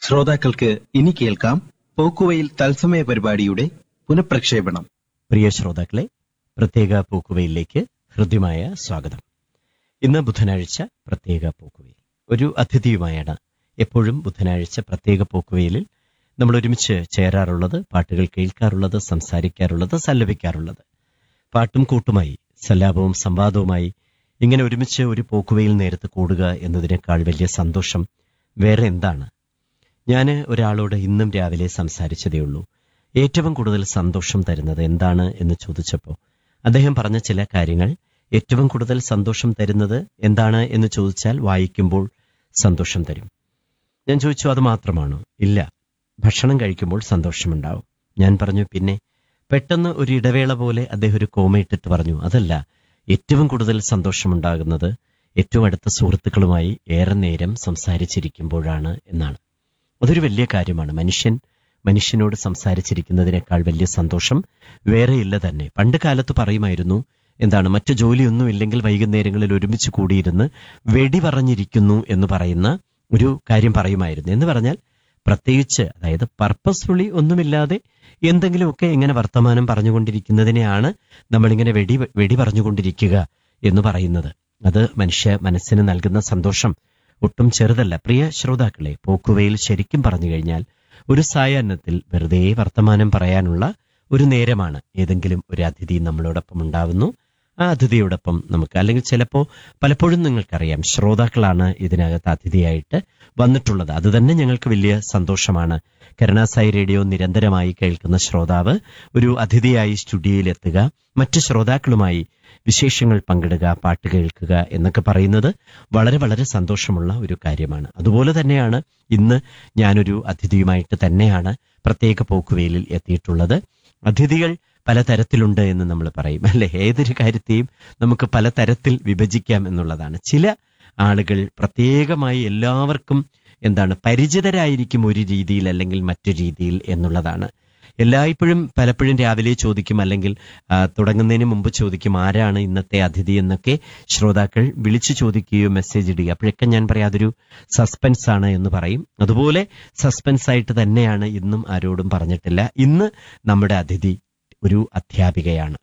ശ്രോതാക്കൾക്ക് ഇനി കേൾക്കാം പോക്കുവയിൽ തത്സമയ പരിപാടിയുടെ പുനഃപ്രക്ഷേപണം പ്രിയ ശ്രോതാക്കളെ പ്രത്യേക പോക്കുവയിലേക്ക് ഹൃദ്യമായ സ്വാഗതം ഇന്ന് ബുധനാഴ്ച പ്രത്യേക പോക്കുവയിൽ ഒരു അതിഥിയുമായാണ് എപ്പോഴും ബുധനാഴ്ച പ്രത്യേക പോക്കുവയിലിൽ നമ്മൾ ഒരുമിച്ച് ചേരാറുള്ളത് പാട്ടുകൾ കേൾക്കാറുള്ളത് സംസാരിക്കാറുള്ളത് സല്ലപിക്കാറുള്ളത് പാട്ടും കൂട്ടുമായി സല്ലാപവും സംവാദവുമായി ഇങ്ങനെ ഒരുമിച്ച് ഒരു പോക്കുവയിൽ നേരത്ത് കൂടുക എന്നതിനേക്കാൾ വലിയ സന്തോഷം വേറെ എന്താണ് ഞാൻ ഒരാളോട് ഇന്നും രാവിലെ സംസാരിച്ചതേ ഉള്ളൂ ഏറ്റവും കൂടുതൽ സന്തോഷം തരുന്നത് എന്താണ് എന്ന് ചോദിച്ചപ്പോൾ അദ്ദേഹം പറഞ്ഞ ചില കാര്യങ്ങൾ ഏറ്റവും കൂടുതൽ സന്തോഷം തരുന്നത് എന്താണ് എന്ന് ചോദിച്ചാൽ വായിക്കുമ്പോൾ സന്തോഷം തരും ഞാൻ ചോദിച്ചു അത് മാത്രമാണോ ഇല്ല ഭക്ഷണം കഴിക്കുമ്പോൾ സന്തോഷമുണ്ടാവും ഞാൻ പറഞ്ഞു പിന്നെ പെട്ടെന്ന് ഒരു ഇടവേള പോലെ അദ്ദേഹം ഒരു കോമയിട്ടിട്ട് പറഞ്ഞു അതല്ല ഏറ്റവും കൂടുതൽ സന്തോഷമുണ്ടാകുന്നത് ഏറ്റവും അടുത്ത സുഹൃത്തുക്കളുമായി ഏറെ നേരം സംസാരിച്ചിരിക്കുമ്പോഴാണ് എന്നാണ് അതൊരു വലിയ കാര്യമാണ് മനുഷ്യൻ മനുഷ്യനോട് സംസാരിച്ചിരിക്കുന്നതിനേക്കാൾ വലിയ സന്തോഷം വേറെയില്ല തന്നെ പണ്ട് കാലത്ത് പറയുമായിരുന്നു എന്താണ് മറ്റു ജോലിയൊന്നും ഇല്ലെങ്കിൽ വൈകുന്നേരങ്ങളിൽ ഒരുമിച്ച് കൂടിയിരുന്ന് വെടി പറഞ്ഞിരിക്കുന്നു എന്ന് പറയുന്ന ഒരു കാര്യം പറയുമായിരുന്നു എന്ന് പറഞ്ഞാൽ പ്രത്യേകിച്ച് അതായത് പർപ്പസ്ഫുള്ളി ഒന്നുമില്ലാതെ എന്തെങ്കിലുമൊക്കെ ഇങ്ങനെ വർത്തമാനം പറഞ്ഞുകൊണ്ടിരിക്കുന്നതിനെയാണ് നമ്മളിങ്ങനെ വെടി വെടി പറഞ്ഞുകൊണ്ടിരിക്കുക എന്ന് പറയുന്നത് അത് മനുഷ്യ മനസ്സിന് നൽകുന്ന സന്തോഷം ഒട്ടും ചെറുതല്ല പ്രിയ ശ്രോതാക്കളെ പോക്കുവയിൽ ശരിക്കും പറഞ്ഞു കഴിഞ്ഞാൽ ഒരു സായാഹ്നത്തിൽ വെറുതെ വർത്തമാനം പറയാനുള്ള ഒരു നേരമാണ് ഏതെങ്കിലും ഒരു അതിഥി നമ്മളോടൊപ്പം ഉണ്ടാവുന്നു ആ അതിഥിയോടൊപ്പം നമുക്ക് അല്ലെങ്കിൽ ചിലപ്പോൾ പലപ്പോഴും നിങ്ങൾക്കറിയാം ശ്രോതാക്കളാണ് ഇതിനകത്ത് അതിഥിയായിട്ട് വന്നിട്ടുള്ളത് അത് തന്നെ ഞങ്ങൾക്ക് വലിയ സന്തോഷമാണ് കരുണാസായി റേഡിയോ നിരന്തരമായി കേൾക്കുന്ന ശ്രോതാവ് ഒരു അതിഥിയായി സ്റ്റുഡിയോയിൽ എത്തുക മറ്റ് ശ്രോതാക്കളുമായി വിശേഷങ്ങൾ പങ്കിടുക പാട്ട് കേൾക്കുക എന്നൊക്കെ പറയുന്നത് വളരെ വളരെ സന്തോഷമുള്ള ഒരു കാര്യമാണ് അതുപോലെ തന്നെയാണ് ഇന്ന് ഞാനൊരു അതിഥിയുമായിട്ട് തന്നെയാണ് പ്രത്യേക പോക്കുവേലിൽ എത്തിയിട്ടുള്ളത് അതിഥികൾ പലതരത്തിലുണ്ട് എന്ന് നമ്മൾ പറയും അല്ലെ ഏതൊരു കാര്യത്തെയും നമുക്ക് പലതരത്തിൽ വിഭജിക്കാം എന്നുള്ളതാണ് ചില ആളുകൾ പ്രത്യേകമായി എല്ലാവർക്കും എന്താണ് പരിചിതരായിരിക്കും ഒരു രീതിയിൽ അല്ലെങ്കിൽ മറ്റു രീതിയിൽ എന്നുള്ളതാണ് എല്ലായ്പ്പോഴും പലപ്പോഴും രാവിലെ ചോദിക്കും അല്ലെങ്കിൽ ആ, തുടങ്ങുന്നതിന് മുമ്പ് ചോദിക്കും ആരാണ് ഇന്നത്തെ അതിഥി എന്നൊക്കെ ശ്രോതാക്കൾ വിളിച്ചു ചോദിക്കുകയോ മെസ്സേജ് ഇടുക അപ്പോഴൊക്കെ ഞാൻ പറയാം അതൊരു സസ്പെൻസ് ആണ് എന്ന് പറയും അതുപോലെ സസ്പെൻസ് ആയിട്ട് തന്നെയാണ് ഇന്നും ആരോടും പറഞ്ഞിട്ടില്ല ഇന്ന് നമ്മുടെ അതിഥി ഒരു അധ്യാപികയാണ്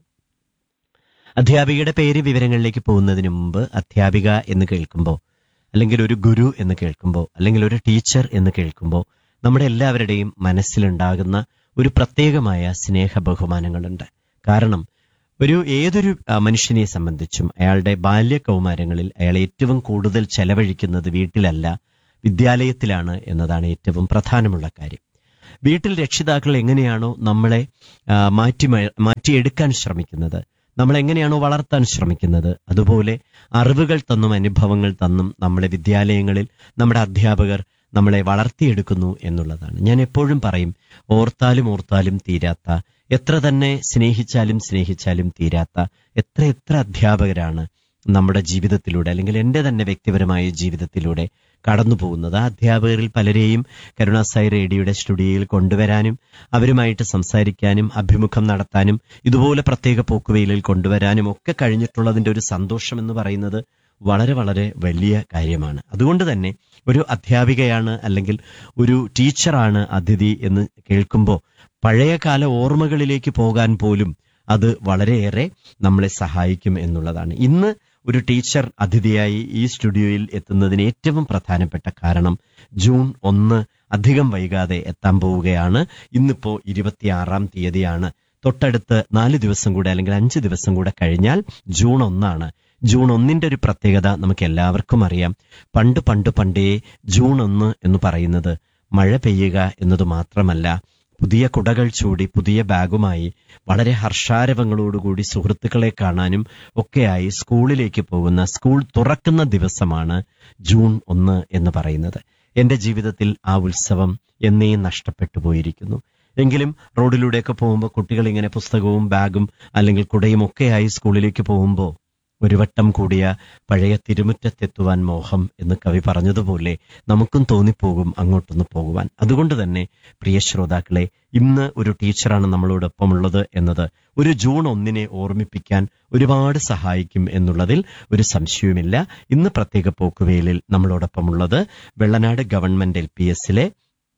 അധ്യാപികയുടെ പേര് വിവരങ്ങളിലേക്ക് പോകുന്നതിന് മുമ്പ് അധ്യാപിക എന്ന് കേൾക്കുമ്പോൾ അല്ലെങ്കിൽ ഒരു ഗുരു എന്ന് കേൾക്കുമ്പോൾ അല്ലെങ്കിൽ ഒരു ടീച്ചർ എന്ന് കേൾക്കുമ്പോൾ നമ്മുടെ എല്ലാവരുടെയും മനസ്സിലുണ്ടാകുന്ന ഒരു പ്രത്യേകമായ സ്നേഹ ബഹുമാനങ്ങളുണ്ട് കാരണം ഒരു ഏതൊരു ആ, മനുഷ്യനെ സംബന്ധിച്ചും അയാളുടെ ബാല്യകൗമാരങ്ങളിൽ അയാൾ ഏറ്റവും കൂടുതൽ ചെലവഴിക്കുന്നത് വീട്ടിലല്ല വിദ്യാലയത്തിലാണ് എന്നതാണ് ഏറ്റവും പ്രധാനമുള്ള കാര്യം വീട്ടിൽ രക്ഷിതാക്കൾ എങ്ങനെയാണോ നമ്മളെ ആ, മാറ്റി മ- മാറ്റിയെടുക്കാൻ ശ്രമിക്കുന്നത് നമ്മൾ എങ്ങനെയാണോ വളർത്താൻ ശ്രമിക്കുന്നത് അതുപോലെ അറിവുകൾ തന്നും അനുഭവങ്ങൾ തന്നും നമ്മുടെ വിദ്യാലയങ്ങളിൽ നമ്മുടെ അധ്യാപകർ നമ്മളെ വളർത്തിയെടുക്കുന്നു എന്നുള്ളതാണ് ഞാൻ എപ്പോഴും പറയും ഓർത്താലും ഓർത്താലും തീരാത്ത എത്ര തന്നെ സ്നേഹിച്ചാലും സ്നേഹിച്ചാലും തീരാത്ത എത്ര എത്ര അധ്യാപകരാണ് നമ്മുടെ ജീവിതത്തിലൂടെ അല്ലെങ്കിൽ എൻ്റെ തന്നെ വ്യക്തിപരമായ ജീവിതത്തിലൂടെ കടന്നു പോകുന്നത് ആ അധ്യാപകരിൽ പലരെയും കരുണാസായി റേഡിയോയുടെ സ്റ്റുഡിയോയിൽ കൊണ്ടുവരാനും അവരുമായിട്ട് സംസാരിക്കാനും അഭിമുഖം നടത്താനും ഇതുപോലെ പ്രത്യേക പോക്കുവെയിലിൽ കൊണ്ടുവരാനും ഒക്കെ കഴിഞ്ഞിട്ടുള്ളതിന്റെ ഒരു സന്തോഷം എന്ന് പറയുന്നത് വളരെ വളരെ വലിയ കാര്യമാണ് അതുകൊണ്ട് തന്നെ ഒരു അധ്യാപികയാണ് അല്ലെങ്കിൽ ഒരു ടീച്ചറാണ് അതിഥി എന്ന് കേൾക്കുമ്പോൾ പഴയകാല ഓർമ്മകളിലേക്ക് പോകാൻ പോലും അത് വളരെയേറെ നമ്മളെ സഹായിക്കും എന്നുള്ളതാണ് ഇന്ന് ഒരു ടീച്ചർ അതിഥിയായി ഈ സ്റ്റുഡിയോയിൽ എത്തുന്നതിന് ഏറ്റവും പ്രധാനപ്പെട്ട കാരണം ജൂൺ ഒന്ന് അധികം വൈകാതെ എത്താൻ പോവുകയാണ് ഇന്നിപ്പോ ഇരുപത്തിയാറാം തീയതിയാണ് തൊട്ടടുത്ത് നാല് ദിവസം കൂടെ അല്ലെങ്കിൽ അഞ്ച് ദിവസം കൂടെ കഴിഞ്ഞാൽ ജൂൺ ഒന്നാണ് ജൂൺ ഒന്നിന്റെ ഒരു പ്രത്യേകത നമുക്ക് എല്ലാവർക്കും അറിയാം പണ്ട് പണ്ട് പണ്ടേ ജൂൺ ഒന്ന് എന്ന് പറയുന്നത് മഴ പെയ്യുക എന്നത് മാത്രമല്ല പുതിയ കുടകൾ ചൂടി പുതിയ ബാഗുമായി വളരെ ഹർഷാരവങ്ങളോടുകൂടി സുഹൃത്തുക്കളെ കാണാനും ഒക്കെയായി സ്കൂളിലേക്ക് പോകുന്ന സ്കൂൾ തുറക്കുന്ന ദിവസമാണ് ജൂൺ ഒന്ന് എന്ന് പറയുന്നത് എന്റെ ജീവിതത്തിൽ ആ ഉത്സവം എന്നേ നഷ്ടപ്പെട്ടു പോയിരിക്കുന്നു എങ്കിലും റോഡിലൂടെയൊക്കെ പോകുമ്പോൾ കുട്ടികൾ ഇങ്ങനെ പുസ്തകവും ബാഗും അല്ലെങ്കിൽ കുടയും ഒക്കെയായി സ്കൂളിലേക്ക് പോകുമ്പോൾ ഒരു വട്ടം കൂടിയ പഴയ തിരുമുറ്റത്തെത്തുവാൻ മോഹം എന്ന് കവി പറഞ്ഞതുപോലെ നമുക്കും തോന്നിപ്പോകും അങ്ങോട്ടൊന്ന് പോകുവാൻ അതുകൊണ്ട് തന്നെ പ്രിയ ശ്രോതാക്കളെ ഇന്ന് ഒരു ടീച്ചറാണ് നമ്മളോടൊപ്പമുള്ളത് എന്നത് ഒരു ജൂൺ ഒന്നിനെ ഓർമ്മിപ്പിക്കാൻ ഒരുപാട് സഹായിക്കും എന്നുള്ളതിൽ ഒരു സംശയവുമില്ല ഇന്ന് പ്രത്യേക പോക്കുവേലിൽ നമ്മളോടൊപ്പമുള്ളത് വെള്ളനാട് ഗവൺമെന്റ് എൽ പി എസിലെ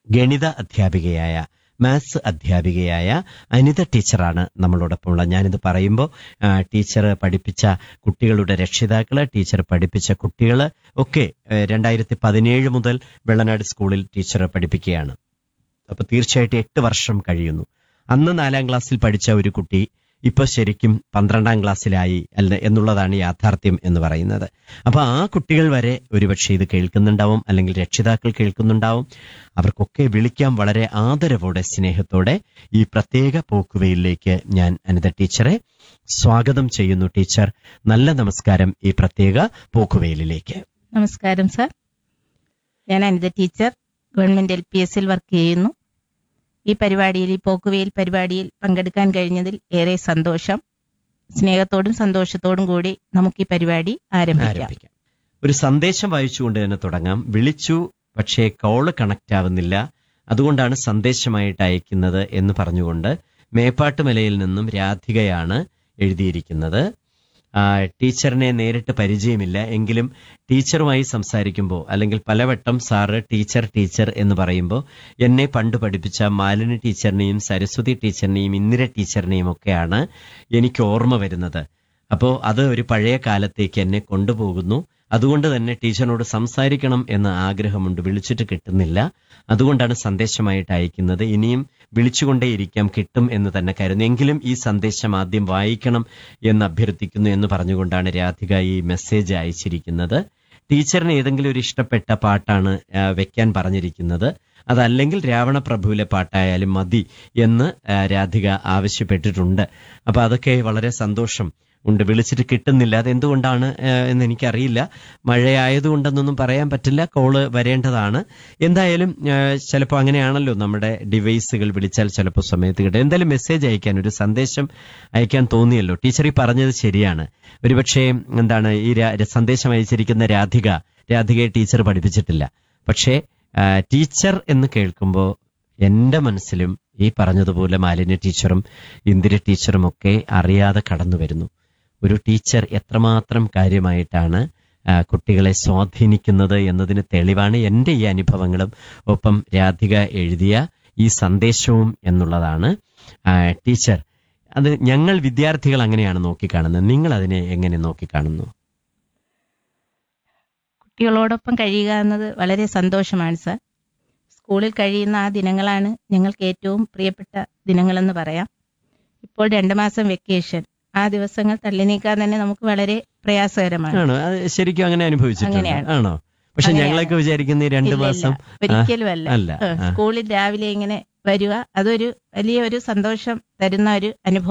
ഗണിത അധ്യാപികയായ മാത്സ് അധ്യാപികയായ അനിത ടീച്ചറാണ് നമ്മളോടൊപ്പം ഉള്ളത് ഞാനിത് പറയുമ്പോൾ ടീച്ചർ പഠിപ്പിച്ച കുട്ടികളുടെ രക്ഷിതാക്കള് ടീച്ചർ പഠിപ്പിച്ച കുട്ടികൾ ഒക്കെ രണ്ടായിരത്തി പതിനേഴ് മുതൽ വെള്ളനാട് സ്കൂളിൽ ടീച്ചർ പഠിപ്പിക്കുകയാണ് അപ്പൊ തീർച്ചയായിട്ടും എട്ട് വർഷം കഴിയുന്നു അന്ന് നാലാം ക്ലാസ്സിൽ പഠിച്ച ഒരു കുട്ടി ഇപ്പൊ ശരിക്കും പന്ത്രണ്ടാം ക്ലാസ്സിലായി അല്ല എന്നുള്ളതാണ് യാഥാർത്ഥ്യം എന്ന് പറയുന്നത് അപ്പൊ ആ കുട്ടികൾ വരെ ഒരുപക്ഷെ ഇത് കേൾക്കുന്നുണ്ടാവും അല്ലെങ്കിൽ രക്ഷിതാക്കൾ കേൾക്കുന്നുണ്ടാവും അവർക്കൊക്കെ വിളിക്കാം വളരെ ആദരവോടെ സ്നേഹത്തോടെ ഈ പ്രത്യേക പോക്കുവയിലേക്ക് ഞാൻ അനിത ടീച്ചറെ സ്വാഗതം ചെയ്യുന്നു ടീച്ചർ നല്ല നമസ്കാരം ഈ പ്രത്യേക പോക്കുവയിലേക്ക് നമസ്കാരം സാർ ഞാൻ Anitha teacher government L P എസിൽ വർക്ക് ചെയ്യുന്നു ഈ പരിപാടിയിൽ ഈ പോക്കുവെയിൽ പരിപാടിയിൽ പങ്കെടുക്കാൻ കഴിഞ്ഞതിൽ ഏറെ സന്തോഷം സ്നേഹത്തോടും സന്തോഷത്തോടും കൂടി നമുക്ക് ഈ പരിപാടി ആരംഭിക്കാം ആരംഭിക്കാം ഒരു സന്ദേശം വായിച്ചുകൊണ്ട് തന്നെ തുടങ്ങാം വിളിച്ചു പക്ഷേ കോള് കണക്റ്റ് ആവുന്നില്ല അതുകൊണ്ടാണ് സന്ദേശമായിട്ട് അയക്കുന്നത് എന്ന് പറഞ്ഞുകൊണ്ട് മേപ്പാട്ടുമലയിൽ നിന്നും രാധികയാണ് എഴുതിയിരിക്കുന്നത് ആ, ടീച്ചറിനെ നേരിട്ട് പരിചയമില്ല എങ്കിലും ടീച്ചറുമായി സംസാരിക്കുമ്പോൾ അല്ലെങ്കിൽ പലവട്ടം സാറ് ടീച്ചർ ടീച്ചർ എന്ന് പറയുമ്പോൾ എന്നെ പണ്ട് പഠിപ്പിച്ച മാലിനി ടീച്ചറിനെയും സരസ്വതി ടീച്ചറിനെയും ഇന്ദിര ടീച്ചറിനെയും ഒക്കെയാണ് എനിക്ക് ഓർമ്മ വരുന്നത് അപ്പോൾ അത് ഒരു പഴയ കാലത്തേക്ക് എന്നെ കൊണ്ടുപോകുന്നു അതുകൊണ്ട് തന്നെ ടീച്ചറിനോട് സംസാരിക്കണം എന്ന ആഗ്രഹമുണ്ട് വിളിച്ചിട്ട് കിട്ടുന്നില്ല അതുകൊണ്ടാണ് സന്ദേശമായിട്ട് അയക്കുന്നത് ഇനിയും വിളിച്ചുകൊണ്ടേയിരിക്കാം കിട്ടും എന്ന് തന്നെ കരുതുന്നു എങ്കിലും ഈ സന്ദേശം ആദ്യം വായിക്കണം എന്ന് അഭ്യർത്ഥിക്കുന്നു എന്ന് പറഞ്ഞുകൊണ്ടാണ് രാധിക ഈ മെസ്സേജ് അയച്ചിരിക്കുന്നത് ടീച്ചറിന് ഏതെങ്കിലും ഒരു ഇഷ്ടപ്പെട്ട പാട്ടാണ് ആ, വെക്കാൻ പറഞ്ഞിരിക്കുന്നത് അതല്ലെങ്കിൽ രാവണപ്രഭുവിലെ പാട്ടായാലും മതി എന്ന് ആ, രാധിക ആവശ്യപ്പെട്ടിട്ടുണ്ട് അപ്പൊ അതൊക്കെ വളരെ സന്തോഷം ഉണ്ട് വിളിച്ചിട്ട് കിട്ടുന്നില്ല അതെന്തുകൊണ്ടാണ് ആ, എന്ന് എനിക്കറിയില്ല മഴയായതുകൊണ്ടെന്നൊന്നും പറയാൻ പറ്റില്ല കോള് വരേണ്ടതാണ് എന്തായാലും ചിലപ്പോൾ അങ്ങനെയാണല്ലോ നമ്മുടെ ഡിവൈസുകൾ വിളിച്ചാൽ ചിലപ്പോൾ സമയത്ത് കിട്ടും എന്തായാലും മെസ്സേജ് അയക്കാൻ ഒരു സന്ദേശം അയക്കാൻ തോന്നിയല്ലോ ടീച്ചർ ഈ പറഞ്ഞത് ശരിയാണ് ഒരുപക്ഷെ എന്താണ് ഈ രാ- സന്ദേശം അയച്ചിരിക്കുന്ന രാധിക രാധികയെ ടീച്ചർ പഠിപ്പിച്ചിട്ടില്ല പക്ഷേ ആ, ടീച്ചർ എന്ന് കേൾക്കുമ്പോൾ എന്റെ മനസ്സിലും ഈ പറഞ്ഞതുപോലെ മാലിന്യ ടീച്ചറും ഇന്ദിര ടീച്ചറും ഒക്കെ അറിയാതെ കടന്നു വരുന്നു ഒരു ടീച്ചർ എത്രമാത്രം കാര്യമായിട്ടാണ് ആ, കുട്ടികളെ സ്വാധീനിക്കുന്നത് എന്നതിന് തെളിവാണ് എൻ്റെ ഈ അനുഭവങ്ങളും ഒപ്പം രാധിക എഴുതിയ ഈ സന്ദേശവും എന്നുള്ളതാണ് ആ, ടീച്ചർ അത് ഞങ്ങൾ വിദ്യാർത്ഥികൾ അങ്ങനെയാണ് നോക്കിക്കാണുന്നത് നിങ്ങൾ അതിനെ എങ്ങനെ നോക്കിക്കാണുന്നു കുട്ടികളോടൊപ്പം കഴിയുക എന്നത് വളരെ സന്തോഷമാണ് സാർ സ്കൂളിൽ കഴിയുന്ന ആ ദിനങ്ങളാണ് ഞങ്ങൾക്ക് ഏറ്റവും പ്രിയപ്പെട്ട ദിനങ്ങളെന്ന് പറയാം ഇപ്പോൾ രണ്ട് മാസം വെക്കേഷൻ ആ ദിവസങ്ങൾ തള്ളി നീക്കാൻ തന്നെ നമുക്ക് വളരെ പ്രയാസകരമാണ് ആണോ അത് ശരിക്കും അങ്ങനെ അനുഭവിച്ചിട്ടുണ്ട് അങ്ങനെയാണ്. ആണോ പക്ഷെ അങ്ങനെയാണ്. ഞങ്ങളൊക്കെ വിചാരിക്കുന്ന ഈ രണ്ട് ഇല്ല, ഇല്ല. മാസം ഒരിക്കലും അല്ല അല്ല ഏഹ്, ആ. സ്കൂളിൽ രാവിലെ ഇങ്ങനെ വരിക അതൊരു വലിയ ഒരു സന്തോഷം തരുന്ന ഒരു അനുഭവം